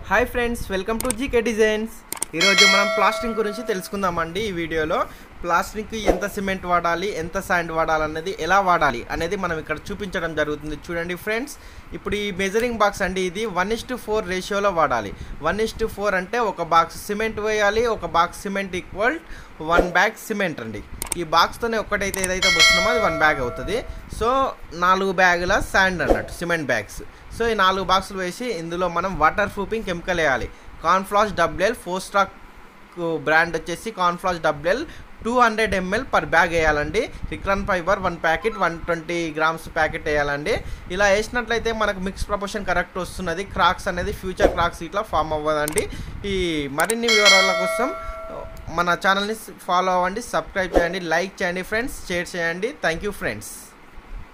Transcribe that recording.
hi friends welcome to GK designs ఈరోజు మనం plastering గురించి తెలుసుకుందామండి ఈ వీడియోలో ప్లాస్టింగ్కి ఎంత సిమెంట్ వాడాలి ఎంత శాండ్ వాడాలి అనేది ఎలా వాడాలి అనేది మనం ఇక్కడ చూపించడం జరుగుతుంది చూడండి ఫ్రెండ్స్ ఇప్పుడు ఈ మెజరింగ్ బాక్స్ అండి ఇది వన్ ఇస్ టు ఫోర్ రేషియోలో వాడాలి వన్ ఇస్ టు ఫోర్ అంటే ఒక బాక్స్ సిమెంట్ వేయాలి ఒక box cement equal one bag cement అండి ఈ బాక్స్తోనే ఒక్కటైతే ఏదైతే వస్తున్నామో అది వన్ బ్యాగ్ అవుతుంది సో నాలుగు బ్యాగుల శాండ్ అన్నట్టు సిమెంట్ బ్యాగ్స్ సో ఈ నాలుగు బాక్సులు వేసి ఇందులో మనం వాటర్ ప్రూఫింగ్ కెమికల్ వేయాలి కార్న్ఫ్లాస్ డబ్ల్యూఎల్ ఫోర్ స్టాక్ బ్రాండ్ వచ్చేసి కార్న్ఫ్లాస్ WL two hundred ML per bag వేయాలండి Recron fibre one packet one twenty grams packet వేయాలండి ఇలా వేసినట్లయితే మనకు మిక్స్ ప్రపోర్షన్ కరెక్ట్ వస్తున్నది క్రాక్స్ అనేది ఫ్యూచర్ క్రాక్స్ ఇట్లా ఫామ్ అవ్వదండి ఈ మరిన్ని వివరాల కోసం మన ఛానల్ని ఫాలో అవ్వండి సబ్స్క్రైబ్ చేయండి లైక్ చేయండి ఫ్రెండ్స్ షేర్ చేయండి థ్యాంక్ యూ ఫ్రెండ్స్